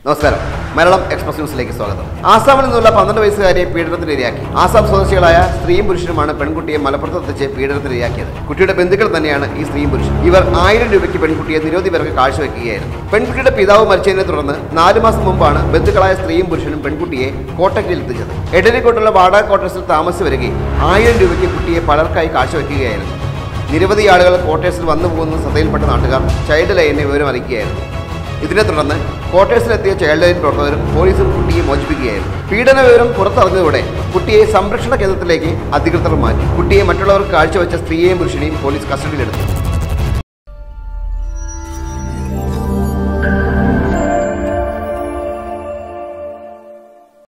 നമസ്കാരം മലയാളം എക്സ്പ്രസ് ന്യൂസിലേക്ക് സ്വാഗതം ആസാമിൽ നിന്നുള്ള പന്ത്രണ്ട് വയസ്സുകാരിയെ പീഡനത്തിനിരയാക്കി ആസാം സ്വദേശികളായ സ്ത്രീയും പുരുഷനുമാണ് പെൺകുട്ടിയെ മലപ്പുറത്ത് എത്തിച്ച് പീഡനത്തിനിരയാക്കിയത് കുട്ടിയുടെ ബന്ധുക്കൾ തന്നെയാണ് ഈ സ്ത്രീയും പുരുഷൻ ഇവർ ആയിരം രൂപയ്ക്ക് പെൺകുട്ടിയെ നിരവധി പേർക്ക് കാഴ്ചവെക്കുകയായിരുന്നു പെൺകുട്ടിയുടെ പിതാവ് മരിച്ചതിനെ തുടർന്ന് നാല് മാസം മുമ്പാണ് ബന്ധുക്കളായ സ്ത്രീയും പുരുഷനും പെൺകുട്ടിയെ കോട്ടക്കലിൽ എത്തിച്ചത് എടരിക്കോട്ടുള്ള വാടക ക്വാർട്ടേഴ്സിൽ താമസിച്ചു വരികയും ആയിരം രൂപയ്ക്ക് കുട്ടിയെ പലർക്കായി കാഴ്ചവെക്കുകയായിരുന്നു നിരവധി ആളുകൾ ക്വാർട്ടേഴ്സിൽ വന്നു പോകുന്ന ശ്രദ്ധയിൽപ്പെട്ട നാട്ടുകാർ ചൈൽഡ് ലൈനെ വിവരം അറിയിക്കുകയായിരുന്നു ഇതിനെ തുടർന്ന് ക്വാർട്ടേഴ്സിലെത്തിയ ചൈൽഡ് ലൈൻ പ്രവർത്തകരും പോലീസും കുട്ടിയെ മോചിപ്പിക്കുകയായിരുന്നു പീഡന വിവരം പുറത്തറിഞ്ഞതോടെ കുട്ടിയെ സംരക്ഷണ കേന്ദ്രത്തിലേക്ക് അധികൃതർ മാറ്റി കുട്ടിയെ മറ്റുള്ളവർക്ക് കാഴ്ചവെച്ച സ്ത്രീയെയും പുരുഷനെയും പോലീസ് കസ്റ്റഡിയിലെടുത്തു